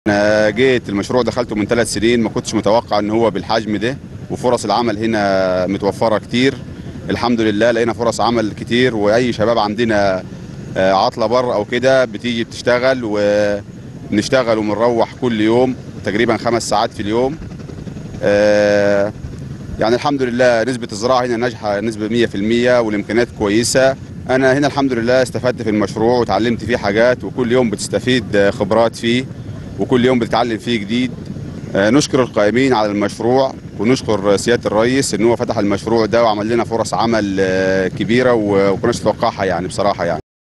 انا جيت المشروع دخلته من ثلاث سنين ما كنتش متوقع ان هو بالحجم ده وفرص العمل هنا متوفره كتير الحمد لله لقينا فرص عمل كتير واي شباب عندنا آه، عطله بره او كده بتيجي بتشتغل وبنشتغل وبنروح كل يوم تقريبا خمس ساعات في اليوم آه، يعني الحمد لله نسبة الزراعة هنا ناجحة نسبة 100% والإمكانيات كويسة أنا هنا الحمد لله استفدت في المشروع وتعلمت فيه حاجات وكل يوم بتستفيد آه، خبرات فيه وكل يوم بتتعلم فيه جديد آه، نشكر القائمين على المشروع ونشكر سيادة الرئيس إن هو فتح المشروع ده وعمل لنا فرص عمل آه، كبيرة وما كناش نتوقعها يعني بصراحة يعني